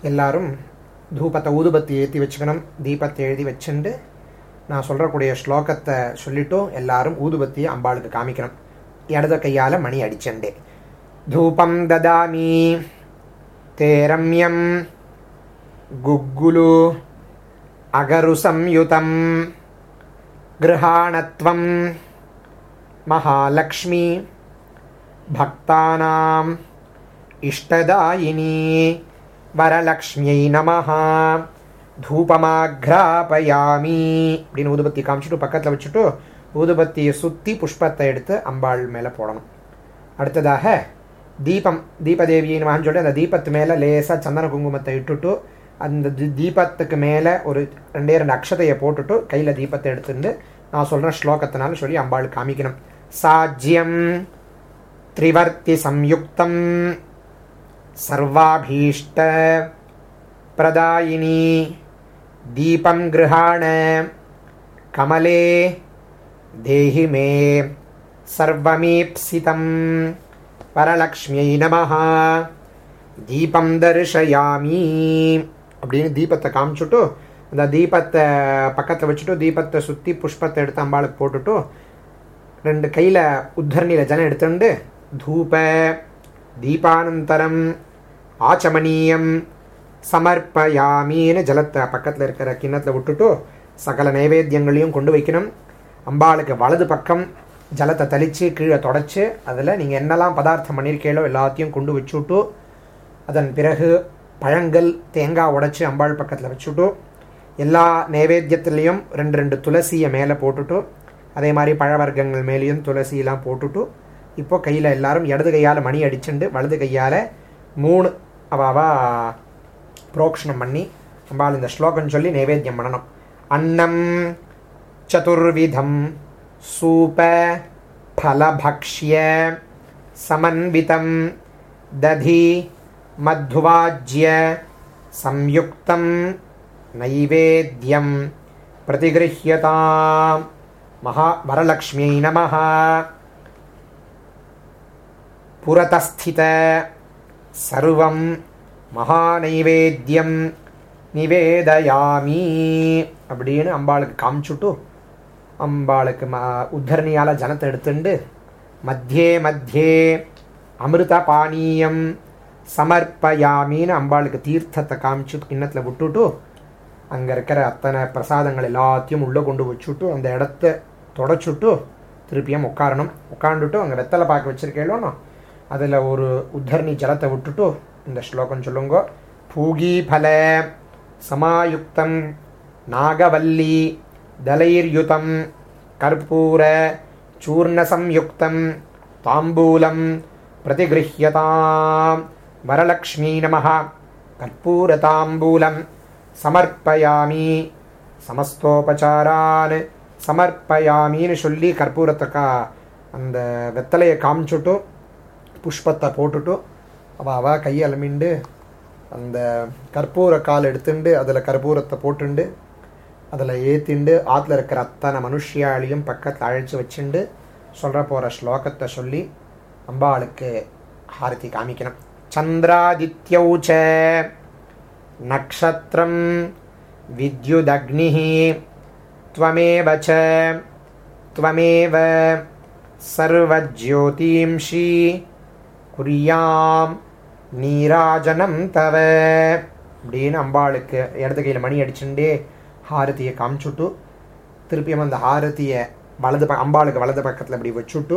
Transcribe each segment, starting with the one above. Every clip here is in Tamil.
எல்லாரும் தூபத்தை ஊதுபத்தி ஏற்றி வச்சுக்கணும் தீபத்தை எழுதி வச்சுண்டு நான் சொல்கிறக்கூடிய ஸ்லோகத்தை சொல்லிட்டு எல்லாரும் ஊதுபத்தியை அம்பாளுக்கு காமிக்கணும் இடது கையால் மணி அடிச்சண்டே தூபம் ததாமி தேரம்யம் குக்குலு அகரு சம்யுதம் கிருஹாணத்வம் மகாலக்ஷ்மி பக்தானாம் இஷ்டதாயினி வரலக்ஷ்மியை நமஹ தூபமாக்ராபயாமி அப்படின்னு ஊதுபத்தி காமிச்சிட்டு பக்கத்தில் வச்சுட்டு ஊதுபத்தியை சுற்றி புஷ்பத்தை எடுத்து அம்பாள் மேலே போடணும் அடுத்ததாக தீபம் தீபதேவியை நமன்னு சொல்லி அந்த தீபத்து மேலே லேசாக சந்தன குங்குமத்தை இட்டுட்டு அந்த தி- தீபத்துக்கு மேலே ஒரு ரெண்டே ரெண்டு அக்ஷதையை போட்டுட்டு கையில் தீபத்தை எடுத்துட்டு நான் சொல்கிற ஸ்லோகத்தினால சொல்லி அம்பாள் காமிக்கணும் சாஜ்யம் त्रिवर्ति संयुक्तं सर्वाभीष्ट प्रदायिनी दीपं गृहाण कमले देहि मे सर्वमीप्सितं வரலக்ஷ்மியை நமஹ தீபம் தரிசயாமி அப்படின்னு தீபத்தை காமிச்சுட்டு அந்த தீபத்தை பக்கத்தில் வச்சுட்டு தீபத்தை சுற்றி புஷ்பத்தை எடுத்து அம்பாளுக்கு போட்டுட்டு ரெண்டு கையில் உத்தரணியில் ஜலம் எடுத்துண்டு தூப தீபானந்தரம் ஆச்சமனீயம் சமர்ப்பயாமின்னு ஜலத்தை பக்கத்தில் இருக்கிற கிண்ணத்தில் விட்டுட்டு சகல நைவேத்தியங்களையும் கொண்டு வைக்கணும் அம்பாளுக்கு வலது பக்கம் ஜலத்தை தெளித்து கீழே தொடச்சி அதில் நீங்கள் என்னெல்லாம் பதார்த்தம் பண்ணியிருக்கீங்களோ எல்லாத்தையும் கொண்டு வச்சுட்டு அதன் பிறகு பழங்கள் தேங்காய் உடைச்சி அம்பாள் பக்கத்தில் வச்சுட்டு எல்லா நைவேத்தியத்துலேயும் ரெண்டு ரெண்டு துளசியை மேலே போட்டுட்டு அதே மாதிரி பழவர்க்கங்கள் மேலேயும் துளசியெல்லாம் போட்டுட்டு இப்போ கையில் எல்லாரும் இடது கையால் மணி அடிச்சுண்டு வலது கையால் மூணு அவாவா புரோக்ஷணம் பண்ணி அம்பாள் இந்த ஸ்லோகம் சொல்லி நைவேத்தியம் பண்ணணும் அன்னம் சதுர்விதம் சூப ஃபலபக்ஷ்ய சமன்விதம் दधि मध्वाज्य संयुक्तं नैवेद्यं प्रतिगृह्यतां महा वरलक्ष्म्यै नमः पुरतस्थित सर्वं மகாநைவேத்தியம் நிவேதயாமி அப்படின்னு அம்பாளுக்கு காமிச்சுட்டு அம்பாளுக்கு ம உத்தரணியால் ஜலத்தை எடுத்துண்டு மத்தியே மத்தியே அமிர்த பானீயம் சமர்ப்பயாமின்னு அம்பாளுக்கு தீர்த்தத்தை காமிச்சு கிண்ணத்தில் விட்டுட்டு அங்கே இருக்கிற அத்தனை பிரசாதங்கள் எல்லாத்தையும் உள்ளே கொண்டு வச்சுட்டு அந்த இடத்த தொடச்சுட்டு திருப்பியும் உட்காரணும் உட்காந்துட்டு அங்கே வெத்தலை பாக்கு வச்சிருக்கேளோனோ அதில் ஒரு உத்தரணி ஜலத்தை விட்டுட்டு இந்த ஸ்லோகம் சொல்லுங்க பூகி பல சமாயுக்தம் நாகவல்லி தலைர்யுதம் கற்பூர சூர்ணசம்யுக்தம் தாம்பூலம் प्रतिगृह्यतां वरलक्ष्मी नमः कर्पूरताम्बूलं समर्पयामि சமஸ்தோபச்சாரான் சமர்ப்பயாமின்னு சொல்லி கற்பூரத்தை அந்த வெத்தலையை காமிச்சுட்டு புஷ்பத்தை போட்டுட்டு அவள் அவள் கையை மீண்டு அந்த கற்பூர கால் எடுத்துண்டு அதில் கற்பூரத்தை போட்டுண்டு அதில் ஏற்றிண்டு ஆற்றுல இருக்கிற அத்தனை மனுஷியாலையும் பக்கத்தில் அழைச்சி வச்சுண்டு சொல்கிற போகிற ஸ்லோகத்தை சொல்லி அம்பாளுக்கு ஹாரதி காமிக்கணும் சந்திராதித்யௌ ச நக்ஷத்திரம் வித்யுதக்னி त्वमेव च त्वमेव सर्वज्योतींषि குரியாம் நீராஜனம் தவ அப்படின்னு அம்பாளுக்கு இடது கையில் மணி அடிச்சுட்டே ஹாரதியை காமிச்சுட்டு திருப்பியும் அந்த ஹாரதியை வலது ப அம்பாளுக்கு வலது பக்கத்தில் இப்படி வச்சுட்டு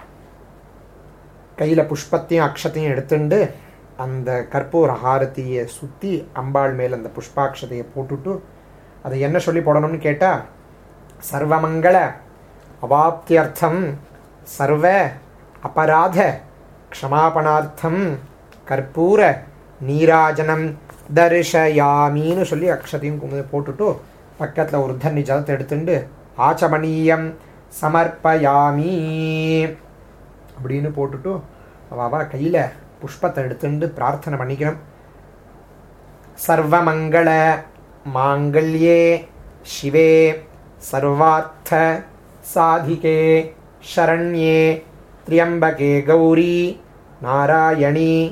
கையில் புஷ்பத்தையும் அக்ஷத்தையும் எடுத்துண்டு அந்த கற்பூர ஹாரதியை சுற்றி அம்பாள் மேல் அந்த புஷ்பாட்சதையை போட்டுட்டு அதை என்ன சொல்லி போடணும்னு கேட்டால் சர்வமங்கள அவாப்தியர்த்தம் சர்வ அபராத க்ஷமாபணார்த்தம் கற்பூர நீராஜனம் தரிசயாமின்னு சொல்லி அக்ஷதையும் குங்குமம் போட்டுட்டு பக்கத்தில் ஒரு தண்ணி ஜலத்தை எடுத்துண்டு ஆச்சமணீயம் சமர்ப்பயாமி அப்படின்னு போட்டுட்டு அவ கையில் புஷ்பத்தை எடுத்துட்டு பிரார்த்தனை பண்ணிக்கிறோம் சர்வமங்கள மாங்கல்யே சிவே சர்வார்த்த சாதிகே ஷரண்யே त्र्यम्बके गौरी नारायणी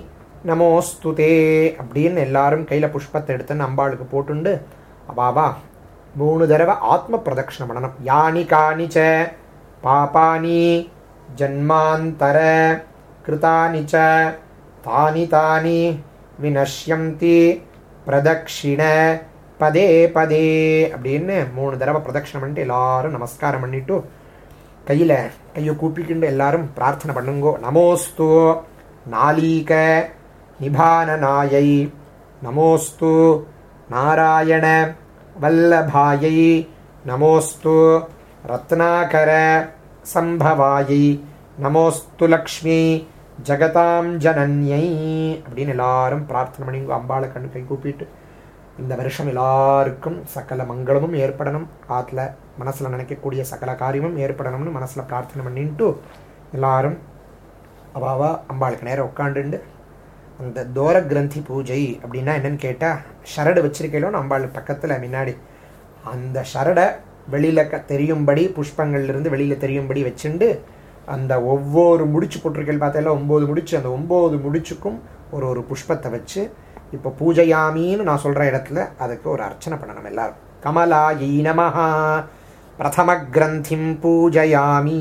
நமோஸ்துதே அப்படின்னு எல்லாரும் கையில் புஷ்பத்தை எடுத்துன்னு அம்பாளுக்கு போட்டுண்டு அவாவா மூணு தடவை ஆத்ம பிரதட்சணம் பண்ணணும் யானி காணி ச பாபானி ஜன்மாந்தர கிருதானி ச தானி தானி வினஷ்யந்தி பிரதக்ஷிண பதே பதே அப்படின்னு மூணு தடவை பிரதட்சணம் பண்ணிட்டு எல்லாரும் நமஸ்காரம் பண்ணிட்டு கையில் கையை கூப்பிக்கிண்டு எல்லாரும் பிரார்த்தனை பண்ணுங்கோ நமோஸ்து நாளீக நிபானநாயை நமோஸ்து நாராயண வல்லபாயை நமோஸ்து ரத்னாகர சம்பவாயை நமோஸ்து லக்ஷ்மி ஜகதாம் ஜனன்யை அப்படின்னு எல்லாரும் பிரார்த்தனை பண்ணிங்கோ அம்பாளை கண்ணு கை கூப்பிட்டு இந்த வருஷம் எல்லாருக்கும் சகல மங்களமும் ஏற்படணும் ஆத்துல மனசுல நினைக்கக்கூடிய சகல காரியமும் ஏற்படணும்னு மனசுல பிரார்த்தனை பண்ணிட்டு எல்லாரும் அவாவா அம்பாளுக்கு நேரம் உட்காண்டுண்டு அந்த தோர கிரந்தி பூஜை அப்படின்னா என்னன்னு கேட்டா ஷரடு வச்சிருக்கேளோன்னு அம்பாள் பக்கத்துல முன்னாடி அந்த ஷரடை வெளியில க தெரியும்படி புஷ்பங்கள்ல இருந்து வெளியில தெரியும்படி வச்சுண்டு அந்த ஒவ்வொரு முடிச்சு போட்டிருக்கேள் பார்த்தால ஒன்பது முடிச்சு அந்த ஒன்பது முடிச்சுக்கும் ஒரு ஒரு புஷ்பத்தை வச்சு இப்போ பூஜையாமின்னு நான் சொல்ற இடத்துல அதுக்கு ஒரு அர்ச்சனை பண்ணணும் எல்லாரும் கமலாயை நமஹா பிரதம கிரந்திம் பூஜயாமி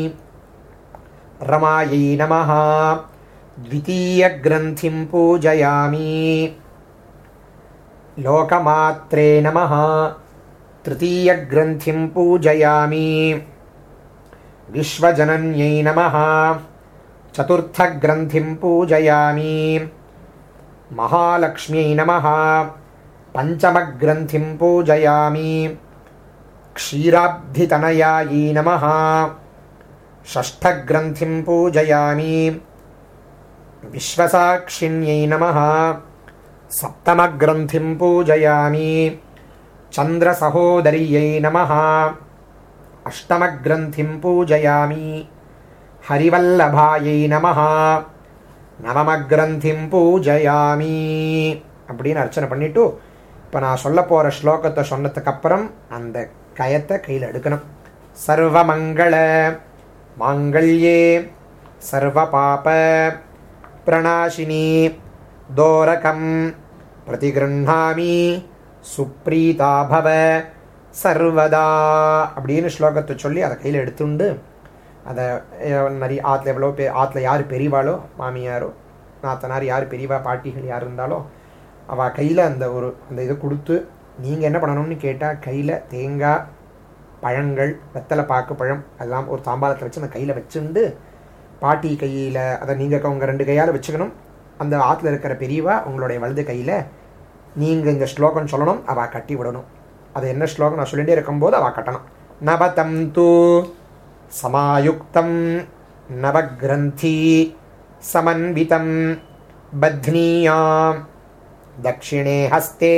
ரமாயை நமஹா द्वितीयग्रन्थिं पूजयामि लोकमात्रे नमः तृतीयग्रन्थिं पूजयामि विश्वजनन्यै नमः चतुर्थग्रन्थिं पूजयामि महालक्ष्म्यै नमः पञ्चमग्रन्थिं पूजयामि क्षीराब्धितनयायै नमः षष्ठग्रन्थिं पूजयामि विश्वसाक्षिण्यै नमः सप्तमग्रन्थिं पूजयामि चन्द्रसहोदर्यै नमः अष्टमग्रन्थिं पूजयामि हरिवल्लभायै नमः நவமக்ரந்திம் பூஜயாமி அப்படின்னு அர்ச்சனை பண்ணிட்டு இப்போ நான் சொல்ல போகிற ஸ்லோகத்தை சொன்னதுக்கு அப்புறம் அந்த கயத்தை கையில் எடுக்கணும் சர்வமங்கள மாங்கல்யே சர்வ பாப பிரணாசினி தோரகம் பிரதிகிருண்ணாமி சுப்ரீதா பவ சர்வதா அப்படின்னு ஸ்லோகத்தை சொல்லி அதை கையில் எடுத்துண்டு அதை நிறைய ஆற்றுல எவ்வளோ பே ஆற்றுல யார் பெரியவாளோ மாமியாரோ நாத்தனார் யார் பெரியவா பாட்டிகள் யார் இருந்தாலோ அவள் கையில் அந்த ஒரு அந்த இதை கொடுத்து நீங்கள் என்ன பண்ணணும்னு கேட்டால் கையில் தேங்காய் பழங்கள் வெத்தலை பாக்கு பழம் அதெல்லாம் ஒரு தாம்பாளத்தில் வச்சு அந்த கையில் வச்சுண்டு பாட்டி கையில் அதை நீங்கள் உங்கள் ரெண்டு கையால் வச்சுக்கணும் அந்த ஆற்றுல இருக்கிற பெரியவா உங்களுடைய வலது கையில் நீங்கள் இந்த ஸ்லோகம் சொல்லணும் அவள் கட்டி விடணும் அது என்ன ஸ்லோகம் நான் சொல்லிகிட்டே இருக்கும்போது அவள் கட்டணும் நபதம் தூ சமாயுக்தம் நவகிரந்தி சமன்விதம் பத்னியாம் தக்ஷிணே ஹஸ்தே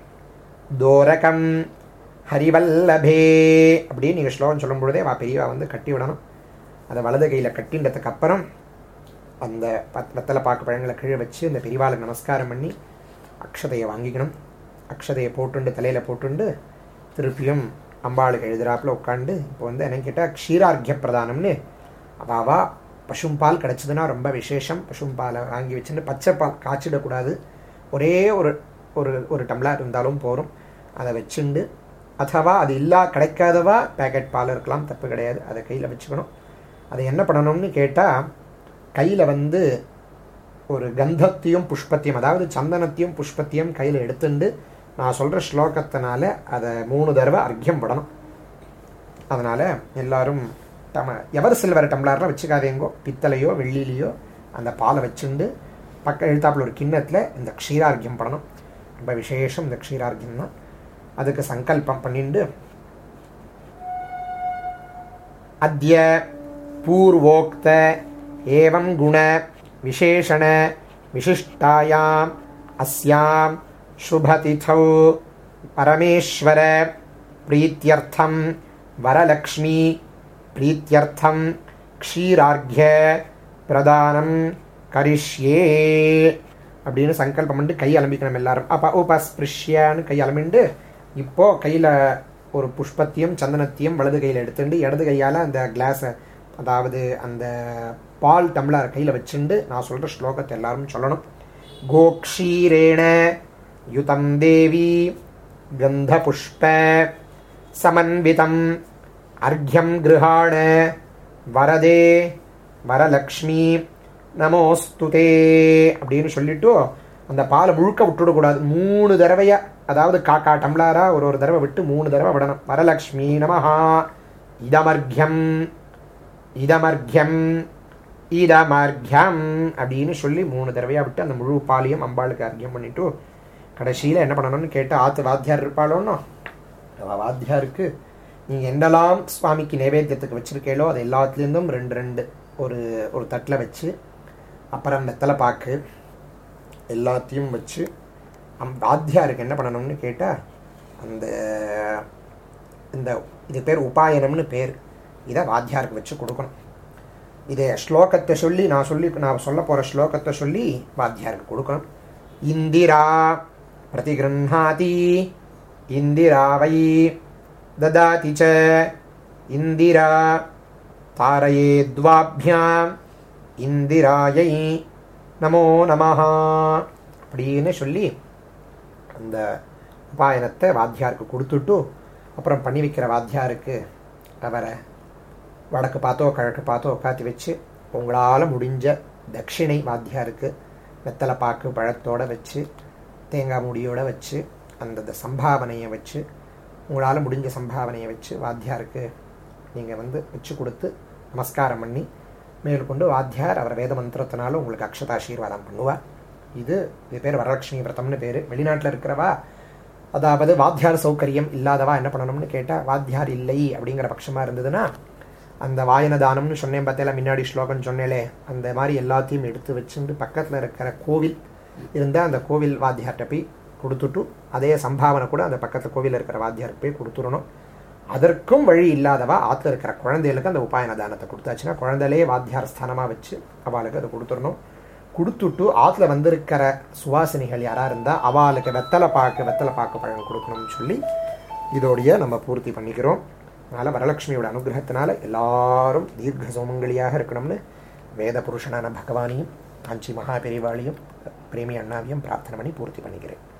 தோரகம் ஹரிவல்லபே அப்படின்னு நீங்கள் ஸ்லோகம் சொல்லும் பொழுதே வா பெரியவா வந்து கட்டி விடணும் அதை வலது கையில் கட்டின்றதுக்கு அப்புறம் அந்த பத் வெத்தலை பாக்கு பழங்களை கீழே வச்சு இந்த பெரியவாளுக்கு நமஸ்காரம் பண்ணி அக்ஷதையை வாங்கிக்கணும் அக்ஷதையை போட்டுண்டு தலையில் போட்டுண்டு திருப்பியும் அம்பாளுக்கு எழுதுறாப்புல உட்காந்து இப்போ வந்து என்ன கேட்டால் க்ஷீரார்க்கிய பிரதானம்னு அவாவா பசும்பால் கிடச்சிதுன்னா ரொம்ப விசேஷம் பசும்பாலை வாங்கி வச்சுட்டு பச்சை பால் காய்ச்சிடக்கூடாது ஒரே ஒரு ஒரு ஒரு டம்ளர் இருந்தாலும் போகும் அதை வச்சுண்டு அதுவா அது இல்லா கிடைக்காதவா பேக்கெட் பால் இருக்கலாம் தப்பு கிடையாது அதை கையில் வச்சுக்கணும் அதை என்ன பண்ணணும்னு கேட்டால் கையில் வந்து ஒரு கந்தத்தையும் புஷ்பத்தையும் அதாவது சந்தனத்தையும் புஷ்பத்தையும் கையில் எடுத்துண்டு நான் சொல்கிற ஸ்லோகத்தினால அதை மூணு தடவை அர்க்கியம் படணும் அதனால் எல்லாரும் டம எவர் சில்வர் டம்ளர்லாம் வச்சுக்காதேங்கோ பித்தளையோ வெள்ளிலையோ அந்த பாலை வச்சுண்டு பக்கம் எழுத்தாப்பில் ஒரு கிண்ணத்தில் இந்த க்ஷீரார்க்கியம் படணும் ரொம்ப விசேஷம் இந்த க்ஷீரார்க்கியம் தான் அதுக்கு சங்கல்பம் பண்ணிண்டு அத்திய பூர்வோக்த ஏவம் குண விசேஷண விசிஷ்டாயாம் அஸ்யாம் शुभतिथौ परमेश्वर प्रीत्यर्थं वरलक्ष्मी प्रीत्यर्थं क्षीरार्घ्य பிரதானம் கரிஷ்யே அப்படின்னு சங்கல்பம் பண்ணிட்டு கை அலம்பிக்கணும் எல்லாரும் அப்போ உபஸ்பிருஷ்யான்னு கை அலம்பிண்டு இப்போ கையில் ஒரு புஷ்பத்தையும் சந்தனத்தையும் வலது கையில் எடுத்துட்டு இடது கையால் அந்த கிளாஸை அதாவது அந்த பால் டம்ளர் கையில் வச்சுண்டு நான் சொல்கிற ஸ்லோகத்தை எல்லாரும் சொல்லணும் गोक्षीरेण युतं देवी गन्धपुष्प समन्वितम् अर्घ्यं गृहाण வரதே வரலக்ஷ்மி நமோஸ்துதே அப்படின்னு சொல்லிட்டு அந்த பாலை முழுக்க விட்டுடக்கூடாது மூணு தடவையா அதாவது காக்கா டம்ளாரா ஒரு ஒரு தடவை விட்டு மூணு தடவை விடணும் வரலக்ஷ்மி நமஹா இதமர்க்யம் இதமர்க்யம் இதமர்க்யம் அப்படின்னு சொல்லி மூணு தடவையா விட்டு அந்த முழு பாலையும் அம்பாளுக்கு அர்க்கியம் பண்ணிட்டு கடைசியில் என்ன பண்ணணும்னு கேட்டு ஆத்து வாத்தியார் இருப்பாளோன்னோ அவ வாத்தியாருக்கு நீங்கள் என்னெல்லாம் சுவாமிக்கு நைவேத்தியத்துக்கு வச்சுருக்கீங்களோ அது எல்லாத்துலேருந்தும் ரெண்டு ரெண்டு ஒரு ஒரு தட்டில் வச்சு அப்புறம் வெத்தலை பாக்கு எல்லாத்தையும் வச்சு அம் வாத்தியாருக்கு என்ன பண்ணணும்னு கேட்டால் அந்த இந்த இது பேர் உபாயனம்னு பேர் இதை வாத்தியாருக்கு வச்சு கொடுக்கணும் இதை ஸ்லோகத்தை சொல்லி நான் சொல்லி நான் சொல்ல போகிற ஸ்லோகத்தை சொல்லி வாத்தியாருக்கு கொடுக்கணும் இந்திரா பிரதிகிருஹாதி இந்திரா வை ददाति च इन्दिरा தாரயேத்வாபியாம் இந்திராயை நமோ நமஹ அப்படின்னு சொல்லி அந்த உபாயனத்தை வாத்தியாருக்கு கொடுத்துட்டு அப்புறம் பண்ணி வைக்கிற வாத்தியாருக்கு அவரை வடக்கு பார்த்தோ கிழக்கு பார்த்தோ உட்காத்தி வச்சு உங்களால் முடிஞ்ச தட்சிணை வாத்தியாருக்கு வெத்தலை பாக்கு பழத்தோடு வச்சு தேங்காய் முடியோட வச்சு அந்த சம்பாவனையை வச்சு உங்களால் முடிஞ்ச சம்பாவனையை வச்சு வாத்தியாருக்கு நீங்கள் வந்து வச்சு கொடுத்து நமஸ்காரம் பண்ணி மேற்கொண்டு வாத்தியார் அவர் வேத மந்திரத்தினால உங்களுக்கு அக்ஷதாசீர்வாதம் பண்ணுவார் இது இது பேர் வரலட்சுமி விரதம்னு பேர் வெளிநாட்டில் இருக்கிறவா அதாவது வாத்தியார் சௌகரியம் இல்லாதவா என்ன பண்ணணும்னு கேட்டால் வாத்தியார் இல்லை அப்படிங்கிற பட்சமாக இருந்ததுன்னா அந்த வாயன தானம்னு சொன்னேன் பார்த்தேல முன்னாடி ஸ்லோகம் சொன்னேலே அந்த மாதிரி எல்லாத்தையும் எடுத்து வச்சுட்டு பக்கத்தில் இருக்கிற கோவில் இருந்தால் அந்த கோவில் வாத்தியார்கிட்ட போய் கொடுத்துட்டு அதே சம்பாவனை கூட அந்த பக்கத்து கோவில் இருக்கிற வாத்தியாருக்கு போய் கொடுத்துடணும் அதற்கும் வழி இல்லாதவா ஆற்றுல இருக்கிற குழந்தைகளுக்கு அந்த உபாயன தானத்தை கொடுத்தாச்சுன்னா குழந்தையிலே வாத்தியார் ஸ்தானமாக வச்சு அவளுக்கு அதை கொடுத்துடணும் கொடுத்துட்டு ஆற்றுல வந்திருக்கிற சுவாசினிகள் யாராக இருந்தால் அவளுக்கு வெத்தலை பாக்கு வெத்தலை பாக்கு பழம் கொடுக்கணும்னு சொல்லி இதோடைய நம்ம பூர்த்தி பண்ணிக்கிறோம் அதனால் வரலட்சுமியோட அனுகிரகத்தினால எல்லாரும் தீர்க்க சோமங்களியாக இருக்கணும்னு வேத புருஷனான பகவானையும் காஞ்சி மகா பெரிவாளையும் பிரேமி அண்ணாவையும் பிரார்த்தனை பண்ணி பூர்த்தி பண்ணிக்கிறேன்